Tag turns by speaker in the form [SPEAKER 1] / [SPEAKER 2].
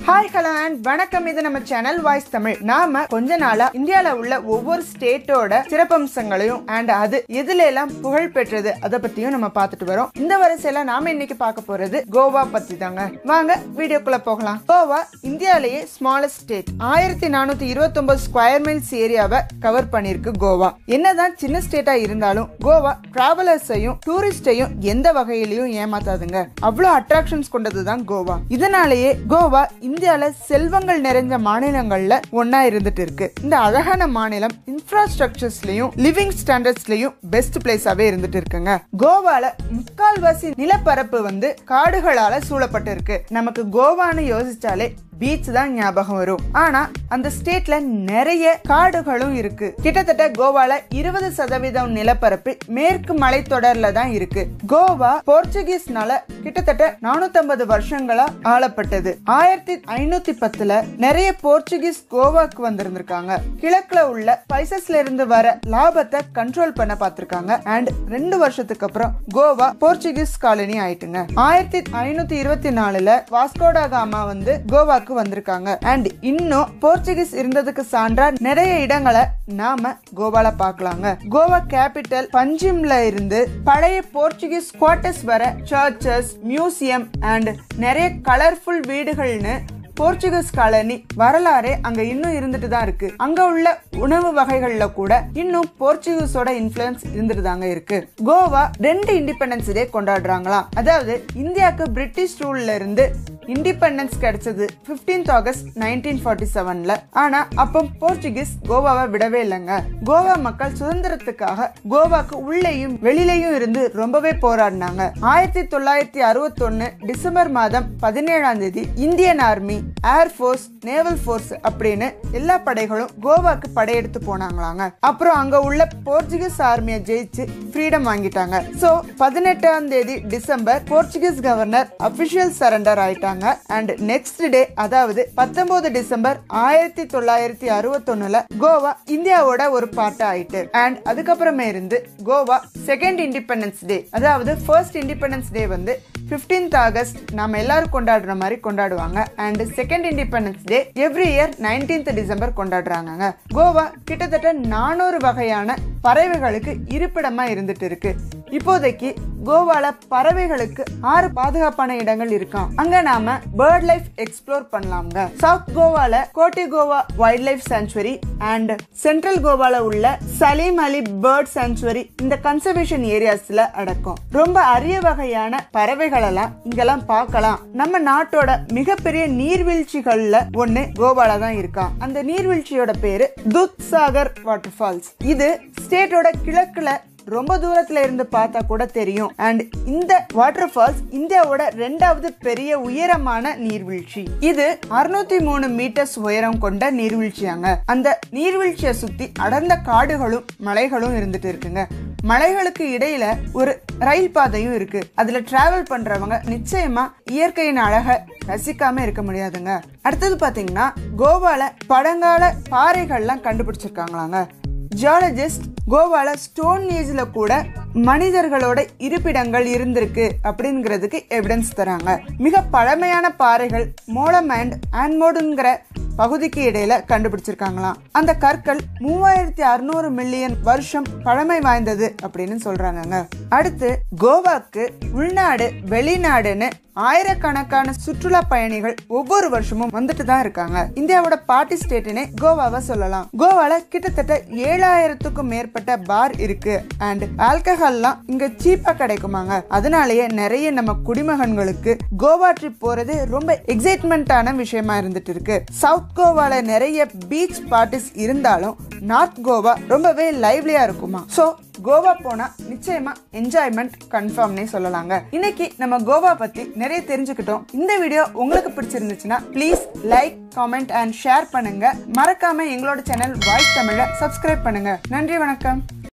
[SPEAKER 1] hi hello and வணக்கம் இது நம்ம சேனல் வாய்ஸ் தமிழ் நாம கொஞ்ச நாளா இந்தியால உள்ள ஒவ்வொரு ஸ்டேட்டோட சிறப்பம்சங்களையும் அண்ட் அது எதுல எல்லாம் புகழ் பெற்றது அதை பத்தியும் நம்ம பார்த்துட்டு வரோம் இந்த வரிசையில நாம இன்னைக்கு பார்க்க போறது கோவா பத்தி தாங்க வாங்க வீடியோக்குள்ள போகலாம் கோவா இந்தியாலேயே ஸ்மாலஸ்ட் ஸ்டேட் ஆயிரத்தி நானூத்தி இருபத்தி ஒன்பது ஸ்கொயர் மைல்ஸ் ஏரியாவை கவர் பண்ணிருக்கு கோவா என்னதான் சின்ன ஸ்டேட்டா இருந்தாலும் கோவா டிராவலர்ஸையும் டூரிஸ்டையும் எந்த வகையிலையும் ஏமாத்தாதுங்க அவ்வளவு அட்ராக்ஷன்ஸ் கொண்டதுதான் கோவா இதனாலேயே கோவா இந்தியால செல்வங்கள் நிறைஞ்ச மாநிலங்கள்ல ஒன்னா இருந்துட்டு இருக்கு இந்த அழகான மாநிலம் இன்ஃப்ராஸ்ட்ரக்சர்ஸ்லயும் லிவிங் ஸ்டாண்டர்ட்ஸ்லயும் பெஸ்ட் பிளேஸாவே இருந்துட்டு இருக்குங்க கோவால முக்கால்வாசி நிலப்பரப்பு வந்து காடுகளால சூழப்பட்டு இருக்கு நமக்கு கோவான்னு யோசிச்சாலே பீச் தான் ஞாபகம் வரும் ஆனா அந்த ஸ்டேட்ல நிறைய காடுகளும் இருக்கு கிட்டத்தட்ட கோவால இருபது சதவீதம் நிலப்பரப்பு மேற்கு மலைத்தொடர்ல தான் இருக்கு கோவா போர்ச்சுகீஸ்னால கிட்டத்தட்ட நானூத்தி வருஷங்களா ஆளப்பட்டது ஆயிரத்தி ஐநூத்தி பத்துல நிறைய போர்ச்சுகீஸ் கோவாக்கு வந்திருந்திருக்காங்க கிழக்குல உள்ள ஸ்பைசஸ்ல இருந்து வர லாபத்தை கண்ட்ரோல் பண்ண பார்த்திருக்காங்க அண்ட் ரெண்டு வருஷத்துக்கு அப்புறம் கோவா போர்ச்சுகீஸ் காலனி ஆயிட்டுங்க ஆயிரத்தி ஐநூத்தி இருபத்தி நாலுல வாஸ்கோடா காமா வந்து கோவாக்கு வந்திருக்காங்க அண்ட் இன்னும் போர்ச்சுகீஸ் இருந்ததுக்கு சான்றா நிறைய இடங்களை நாம கோவால பார்க்கலாங்க கோவா கேபிட்டல் பஞ்சிம்ல இருந்து பழைய போர்ச்சுகீஸ் குவார்டர்ஸ் வர சர்ச்சஸ் மியூசியம் அண்ட் நிறைய கலர்ஃபுல் வீடுகள்னு போர்ச்சுகீஸ் காலனி வரலாறே அங்க இன்னும் இருந்துட்டு தான் இருக்கு அங்க உள்ள உணவு வகைகள்ல கூட இன்னும் போர்ச்சுகீஸோட இன்ஃபுளுன்ஸ் இருந்துட்டு தாங்க இருக்கு கோவா ரெண்டு இண்டிபெண்டன்ஸ் டே கொண்டாடுறாங்களாம் அதாவது இந்தியாவுக்கு பிரிட்டிஷ் ரூல்ல இருந்து இண்டிபெண்டன்ஸ் கிடைச்சது 15th ஆகஸ்ட் நைன்டீன் ஃபார்ட்டி செவன்ல ஆனா அப்போ போர்ச்சுகீஸ் கோவாவை விடவே இல்லைங்க கோவா மக்கள் சுதந்திரத்துக்காக கோவாக்கு உள்ளேயும் வெளியிலையும் இருந்து ரொம்பவே போராடினாங்க ஆயிரத்தி தொள்ளாயிரத்தி அறுபத்தொன்னு டிசம்பர் மாதம் பதினேழாம் தேதி Indian army air force naval force அப்படின்னு எல்லா படைகளும் கோவாக்கு படையெடுத்து போனாங்களாங்க அப்புறம் அங்க உள்ள போர்ச்சுகீஸ் ஆர்மியை ஜெயிச்சு ஃப்ரீடம் வாங்கிட்டாங்க சோ பதினெட்டாம் தேதி December Portuguese governor official surrender ஆயிட்டாங்க அண்ட் நெக்ஸ்ட் டே அதாவது பத்தொன்பது டிசம்பர் ஆயிரத்தி தொள்ளாயிரத்தி அறுபத்தொன்னுல கோவா இந்தியாவோட ஒரு பார்ட் ஆயிட்டு அண்ட் அதுக்கப்புறமே இருந்து கோவா செகண்ட் இண்டிபெண்டன்ஸ் டே அதாவது ஃபர்ஸ்ட் இண்டிபெண்டன்ஸ் டே வந்து 15th ஆகஸ்ட் நாம எல்லாரும் கொண்டாடுற மாதிரி கொண்டாடுவாங்க and second independence day every year 19th December கொண்டாடுறாங்க கோவா கிட்டத்தட்ட நானூறு வகையான பறவைகளுக்கு இருப்பிடமா இருந்துட்டு இருக்கு இப்போதைக்கு கோவால பறவைகளுக்கு ஆறு பாதுகாப்பான இடங்கள் இருக்காம் அங்க நாம பேர்ட் லைஃப் எக்ஸ்ப்ளோர் பண்ணலாம்ங்க சவுத் கோவால கோட்டி Goa wildlife sanctuary and central கோவால உள்ள சலீம் அலி பேர்ட் சாங்சுவரி இந்த கன்சர்வேஷன் ஏரியாஸ்ல அடக்கும் ரொம்ப அரிய வகையான பறவைகள் எல்லாம் இங்கெல்லாம் பார்க்கலாம் நம்ம நாட்டோட மிகப்பெரிய நீர்வீழ்ச்சிகள்ல ஒண்ணு கோவால தான் இருக்காம் அந்த நீர்வீழ்ச்சியோட பேரு துத் சாகர் வாட்டர் ஃபால்ஸ் இது ஸ்டேட்டோட கிழக்குல ரொம்ப தூரத்துல இருந்து பார்த்தா கூட தெரியும் அண்ட் இந்த வாட்டர் ஃபால்ஸ் இந்தியாவோட ரெண்டாவது பெரிய உயரமான நீர்வீழ்ச்சி இது அறுநூத்தி மூணு மீட்டர்ஸ் உயரம் கொண்ட நீர்வீழ்ச்சியாங்க அந்த நீர்வீழ்ச்சியை சுத்தி அடர்ந்த காடுகளும் மலைகளும் இருந்துட்டு இருக்குங்க மலைகளுக்கு இடையில ஒரு ரயில் பாதையும் இருக்கு அதுல டிராவல் பண்றவங்க நிச்சயமா இயற்கையின் அழக ரசிக்காம இருக்க முடியாதுங்க அடுத்தது பாத்தீங்கன்னா கோவால பழங்கால பாறைகள்லாம் கண்டுபிடிச்சிருக்காங்களாங்க ஜியாலஜிஸ்ட் கோவால ஸ்டோன் ஏஜ்ல கூட மனிதர்களோட இருப்பிடங்கள் இருந்திருக்கு அப்படிங்கிறதுக்கு எவிடன்ஸ் தராங்க மிக பழமையான பாறைகள் மோலம் அண்ட் ஆன்மோடுங்கிற பகுதிக்கு இடையில கண்டுபிடிச்சிருக்காங்களாம் அந்த கற்கள் மூவாயிரத்தி அறுநூறு மில்லியன் வருஷம் பழமை வாய்ந்தது அப்படின்னு சொல்றாங்க அடுத்து கோவாக்கு உள்நாடு வெளிநாடுன்னு ஆயிரக்கணக்கான சுற்றுலா பயணிகள் ஒவ்வொரு வருஷமும் வந்துட்டு தான் இருக்காங்க இந்தியாவோட பார்ட்டி ஸ்டேட்னே கோவாவை சொல்லலாம் கோவால கிட்டத்தட்ட ஏழாயிரத்துக்கும் மேற்பட்ட பார் இருக்கு அண்ட் ஆல்கஹால்லாம் இங்க சீப்பா கிடைக்குமாங்க அதனாலேயே நிறைய நம்ம குடிமகன்களுக்கு கோவா ட்ரிப் போறது ரொம்ப எக்ஸைட்மெண்டான விஷயமா இருந்துட்டு இருக்கு சவுத் கோவால நிறைய பீச் பார்ட்டிஸ் இருந்தாலும் நார்த் கோவா ரொம்பவே லைவ்லியா இருக்குமா சோ கோவா போனா நிச்சயமா என்ஜாய்மெண்ட் கன்ஃபார்ம்னே சொல்லலாங்க இன்னைக்கு நம்ம கோவா பத்தி நிறைய தெரிஞ்சுக்கிட்டோம் இந்த வீடியோ உங்களுக்கு பிடிச்சிருந்துச்சுன்னா please like comment and share பண்ணுங்க மறக்காம எங்களோட சேனல் வாய்ஸ் தமிழ சப்ஸ்கிரைப் பண்ணுங்க நன்றி வணக்கம்